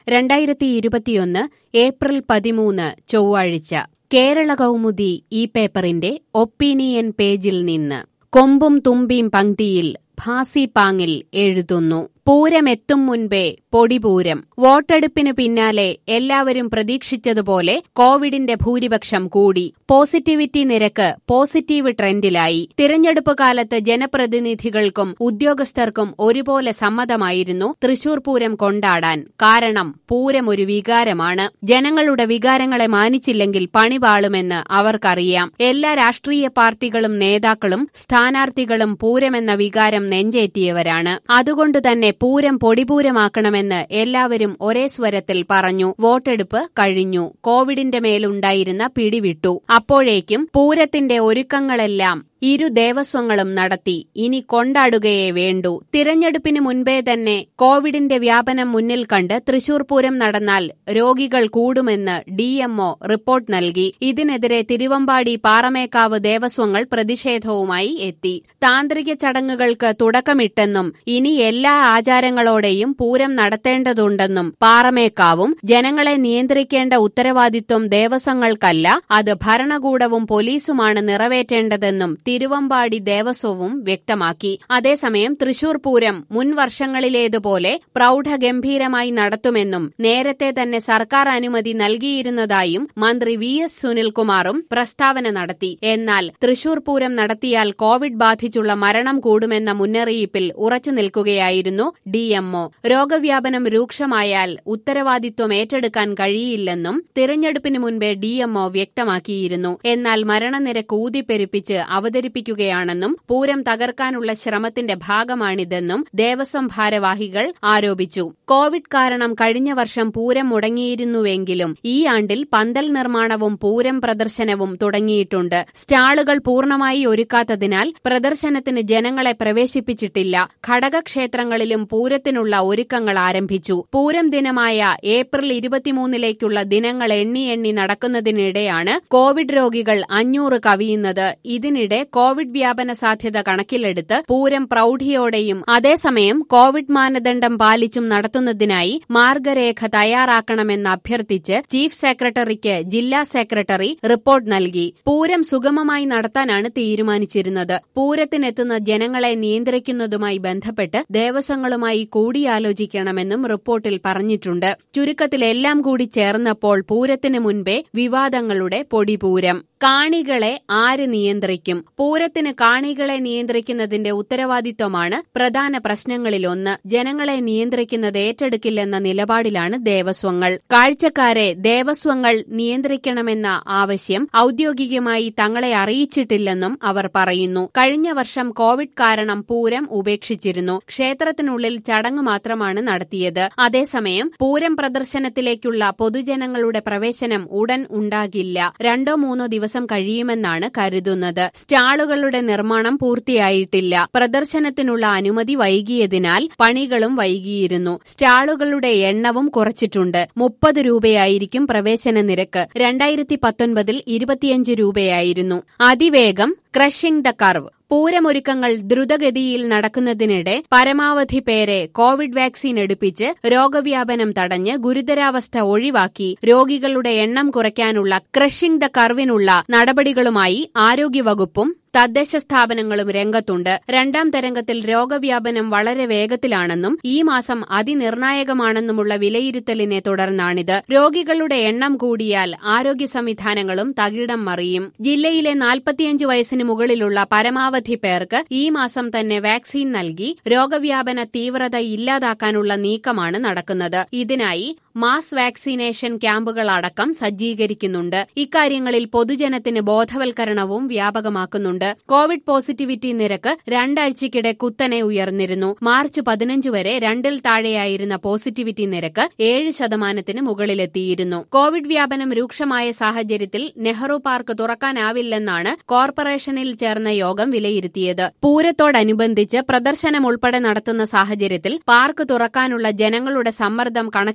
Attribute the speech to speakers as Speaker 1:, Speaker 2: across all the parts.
Speaker 1: രണ്ടായിരത്തി ഇരുപത്തിയൊന്ന് ഏപ്രിൽ പതിമൂന്ന് ചൊവ്വാഴ്ച കേരള കൗമുദി ഈ പേപ്പറിന്റെ ഒപ്പീനിയൻ പേജിൽ നിന്ന് കൊമ്പും തുമ്പിയും പങ്ക്തിയിൽ ഭാസി പാങ്ങിൽ എഴുതുന്നു പൂരമെത്തും മുൻപേ പൊടിപൂരം വോട്ടെടുപ്പിന് പിന്നാലെ എല്ലാവരും പ്രതീക്ഷിച്ചതുപോലെ കോവിഡിന്റെ ഭൂരിപക്ഷം കൂടി പോസിറ്റിവിറ്റി നിരക്ക് പോസിറ്റീവ് ട്രെൻഡിലായി തിരഞ്ഞെടുപ്പ് കാലത്ത് ജനപ്രതിനിധികൾക്കും ഉദ്യോഗസ്ഥർക്കും ഒരുപോലെ സമ്മതമായിരുന്നു തൃശൂർ പൂരം കൊണ്ടാടാൻ കാരണം പൂരം ഒരു വികാരമാണ് ജനങ്ങളുടെ വികാരങ്ങളെ മാനിച്ചില്ലെങ്കിൽ പണിപാളുമെന്ന് അവർക്കറിയാം എല്ലാ രാഷ്ട്രീയ പാർട്ടികളും നേതാക്കളും സ്ഥാനാർത്ഥികളും പൂരമെന്ന വികാരം നെഞ്ചേറ്റിയവരാണ് അതുകൊണ്ടുതന്നെ പൂരം പൊടിപൂരമാക്കണമെന്ന് എല്ലാവരും ഒരേ സ്വരത്തിൽ പറഞ്ഞു വോട്ടെടുപ്പ് കഴിഞ്ഞു കോവിഡിന്റെ മേലുണ്ടായിരുന്ന പിടിവിട്ടു അപ്പോഴേക്കും പൂരത്തിന്റെ ഒരുക്കങ്ങളെല്ലാം ഇരു ദേവസ്വങ്ങളും നടത്തി ഇനി കൊണ്ടാടുകയേ വേണ്ടൂ തിരഞ്ഞെടുപ്പിന് മുൻപേ തന്നെ കോവിഡിന്റെ വ്യാപനം മുന്നിൽ കണ്ട് തൃശൂർ പൂരം നടന്നാൽ രോഗികൾ കൂടുമെന്ന് ഡിഎംഒ റിപ്പോർട്ട് നൽകി ഇതിനെതിരെ തിരുവമ്പാടി പാറമേക്കാവ് ദേവസ്വങ്ങൾ പ്രതിഷേധവുമായി എത്തി താന്ത്രിക ചടങ്ങുകൾക്ക് തുടക്കമിട്ടെന്നും ഇനി എല്ലാ ആചാരങ്ങളോടെയും പൂരം നടത്തേണ്ടതുണ്ടെന്നും പാറമേക്കാവും ജനങ്ങളെ നിയന്ത്രിക്കേണ്ട ഉത്തരവാദിത്വം ദേവസ്വങ്ങൾക്കല്ല അത് ഭരണകൂടവും പോലീസുമാണ് നിറവേറ്റേണ്ടതെന്നും തിരുവമ്പാടി ദേവസ്വവും വ്യക്തമാക്കി അതേസമയം തൃശൂർ പൂരം മുൻ വർഷങ്ങളിലേതുപോലെ പ്രൌഢഗംഭീരമായി നടത്തുമെന്നും നേരത്തെ തന്നെ സർക്കാർ അനുമതി നൽകിയിരുന്നതായും മന്ത്രി വി എസ് സുനിൽകുമാറും പ്രസ്താവന നടത്തി എന്നാൽ തൃശൂർ പൂരം നടത്തിയാൽ കോവിഡ് ബാധിച്ചുള്ള മരണം കൂടുമെന്ന മുന്നറിയിപ്പിൽ ഉറച്ചു നിൽക്കുകയായിരുന്നു ഡിഎംഒ രോഗവ്യാപനം രൂക്ഷമായാൽ ഉത്തരവാദിത്വം ഏറ്റെടുക്കാൻ കഴിയില്ലെന്നും തിരഞ്ഞെടുപ്പിന് മുൻപേ ഡിഎംഒ വ്യക്തമാക്കിയിരുന്നു എന്നാൽ മരണനിരക്ക് ഊതിപ്പെരുപ്പിച്ച് അവതരിപ്പിക്കുകയാണെന്നും പൂരം തകർക്കാനുള്ള ശ്രമത്തിന്റെ ഭാഗമാണിതെന്നും ദേവസ്വം ഭാരവാഹികൾ ആരോപിച്ചു കോവിഡ് കാരണം കഴിഞ്ഞ വർഷം പൂരം മുടങ്ങിയിരുന്നുവെങ്കിലും ഈ ആണ്ടിൽ പന്തൽ നിർമ്മാണവും പൂരം പ്രദർശനവും തുടങ്ങിയിട്ടുണ്ട് സ്റ്റാളുകൾ പൂർണ്ണമായി ഒരുക്കാത്തതിനാൽ പ്രദർശനത്തിന് ജനങ്ങളെ പ്രവേശിപ്പിച്ചിട്ടില്ല ഘടകക്ഷേത്രങ്ങളിലും പൂരത്തിനുള്ള ഒരുക്കങ്ങൾ ആരംഭിച്ചു പൂരം ദിനമായ ഏപ്രിൽ ഇരുപത്തിമൂന്നിലേക്കുള്ള ദിനങ്ങൾ എണ്ണി എണ്ണി നടക്കുന്നതിനിടെയാണ് കോവിഡ് രോഗികൾ അഞ്ഞൂറ് കവിയുന്നത് ഇതിനിടെ കോവിഡ് വ്യാപന സാധ്യത കണക്കിലെടുത്ത് പൂരം പ്രൌഢിയോടെയും അതേസമയം കോവിഡ് മാനദണ്ഡം പാലിച്ചും നടത്തുന്നതിനായി മാർഗരേഖ തയ്യാറാക്കണമെന്ന് അഭ്യർത്ഥിച്ച് ചീഫ് സെക്രട്ടറിക്ക് ജില്ലാ സെക്രട്ടറി റിപ്പോർട്ട് നൽകി പൂരം സുഗമമായി നടത്താനാണ് തീരുമാനിച്ചിരുന്നത് പൂരത്തിനെത്തുന്ന ജനങ്ങളെ നിയന്ത്രിക്കുന്നതുമായി ബന്ധപ്പെട്ട് ദേവസ്വങ്ങളുമായി കൂടിയാലോചിക്കണമെന്നും റിപ്പോർട്ടിൽ പറഞ്ഞിട്ടുണ്ട് ചുരുക്കത്തിൽ എല്ലാം കൂടി ചേർന്നപ്പോൾ പൂരത്തിന് മുൻപേ വിവാദങ്ങളുടെ പൊടിപൂരം കാണികളെ ആര് നിയന്ത്രിക്കും പൂരത്തിന് കാണികളെ നിയന്ത്രിക്കുന്നതിന്റെ ഉത്തരവാദിത്വമാണ് പ്രധാന പ്രശ്നങ്ങളിലൊന്ന് ജനങ്ങളെ നിയന്ത്രിക്കുന്നത് ഏറ്റെടുക്കില്ലെന്ന നിലപാടിലാണ് ദേവസ്വങ്ങൾ കാഴ്ചക്കാരെ ദേവസ്വങ്ങൾ നിയന്ത്രിക്കണമെന്ന ആവശ്യം ഔദ്യോഗികമായി തങ്ങളെ അറിയിച്ചിട്ടില്ലെന്നും അവർ പറയുന്നു കഴിഞ്ഞ വർഷം കോവിഡ് കാരണം പൂരം ഉപേക്ഷിച്ചിരുന്നു ക്ഷേത്രത്തിനുള്ളിൽ ചടങ്ങ് മാത്രമാണ് നടത്തിയത് അതേസമയം പൂരം പ്രദർശനത്തിലേക്കുള്ള പൊതുജനങ്ങളുടെ പ്രവേശനം ഉടൻ ഉണ്ടാകില്ല രണ്ടോ മൂന്നോ ദിവസം കഴിയുമെന്നാണ് കരുതുന്നത് സ്റ്റാളുകളുടെ നിർമ്മാണം പൂർത്തിയായിട്ടില്ല പ്രദർശനത്തിനുള്ള അനുമതി വൈകിയതിനാൽ പണികളും വൈകിയിരുന്നു സ്റ്റാളുകളുടെ എണ്ണവും കുറച്ചിട്ടുണ്ട് മുപ്പത് രൂപയായിരിക്കും പ്രവേശന നിരക്ക് രണ്ടായിരത്തി പത്തൊൻപതിൽ ഇരുപത്തിയഞ്ച് രൂപയായിരുന്നു അതിവേഗം ക്രഷിംഗ് ദ കർവ് പൂരമൊരുക്കങ്ങൾ ദ്രുതഗതിയിൽ നടക്കുന്നതിനിടെ പരമാവധി പേരെ കോവിഡ് വാക്സിൻ എടുപ്പിച്ച് രോഗവ്യാപനം തടഞ്ഞ് ഗുരുതരാവസ്ഥ ഒഴിവാക്കി രോഗികളുടെ എണ്ണം കുറയ്ക്കാനുള്ള ക്രഷിംഗ് ദ കർവിനുള്ള നടപടികളുമായി ആരോഗ്യവകുപ്പും തദ്ദേശ സ്ഥാപനങ്ങളും രംഗത്തുണ്ട് രണ്ടാം തരംഗത്തിൽ രോഗവ്യാപനം വളരെ വേഗത്തിലാണെന്നും ഈ മാസം അതിനിർണായകമാണെന്നുമുള്ള വിലയിരുത്തലിനെ തുടർന്നാണിത് രോഗികളുടെ എണ്ണം കൂടിയാൽ ആരോഗ്യ സംവിധാനങ്ങളും തകിടം മറിയും ജില്ലയിലെ നാൽപ്പത്തിയഞ്ച് വയസ്സിന് മുകളിലുള്ള പരമാവധി പേർക്ക് ഈ മാസം തന്നെ വാക്സിൻ നൽകി രോഗവ്യാപന തീവ്രത ഇല്ലാതാക്കാനുള്ള നീക്കമാണ് നടക്കുന്നത് ഇതിനായി മാസ് വാക്സിനേഷൻ ക്യാമ്പുകളടക്കം സജ്ജീകരിക്കുന്നുണ്ട് ഇക്കാര്യങ്ങളിൽ പൊതുജനത്തിന് ബോധവൽക്കരണവും വ്യാപകമാക്കുന്നുണ്ട് കോവിഡ് പോസിറ്റിവിറ്റി നിരക്ക് രണ്ടാഴ്ചയ്ക്കിടെ കുത്തനെ ഉയർന്നിരുന്നു മാർച്ച് പതിനഞ്ച് വരെ രണ്ടിൽ താഴെയായിരുന്ന പോസിറ്റിവിറ്റി നിരക്ക് ഏഴ് ശതമാനത്തിന് മുകളിലെത്തിയിരുന്നു കോവിഡ് വ്യാപനം രൂക്ഷമായ സാഹചര്യത്തിൽ നെഹ്റു പാർക്ക് തുറക്കാനാവില്ലെന്നാണ് കോർപ്പറേഷനിൽ ചേർന്ന യോഗം വിലയിരുത്തിയത് പൂരത്തോടനുബന്ധിച്ച് പ്രദർശനം ഉൾപ്പെടെ നടത്തുന്ന സാഹചര്യത്തിൽ പാർക്ക് തുറക്കാനുള്ള ജനങ്ങളുടെ സമ്മർദ്ദം കണക്കിലെടുത്താണ്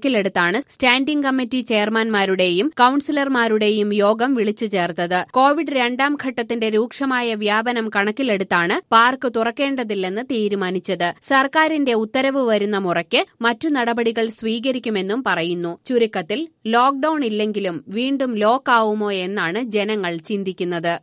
Speaker 1: തുടർന്നാണ് സ്റ്റാൻഡിംഗ് കമ്മിറ്റി ചെയർമാൻമാരുടെയും കൌൺസിലർമാരുടെയും യോഗം വിളിച്ചു ചേർത്തത് കോവിഡ് രണ്ടാം ഘട്ടത്തിന്റെ രൂക്ഷമായ വ്യാപനം കണക്കിലെടുത്താണ് പാർക്ക് തുറക്കേണ്ടതില്ലെന്ന് തീരുമാനിച്ചത് സർക്കാരിന്റെ ഉത്തരവ് വരുന്ന മുറയ്ക്ക് മറ്റു നടപടികൾ സ്വീകരിക്കുമെന്നും പറയുന്നു ചുരുക്കത്തിൽ ലോക്ഡൌൺ ഇല്ലെങ്കിലും വീണ്ടും ലോക്കാവുമോ എന്നാണ് ജനങ്ങൾ ചിന്തിക്കുന്നത്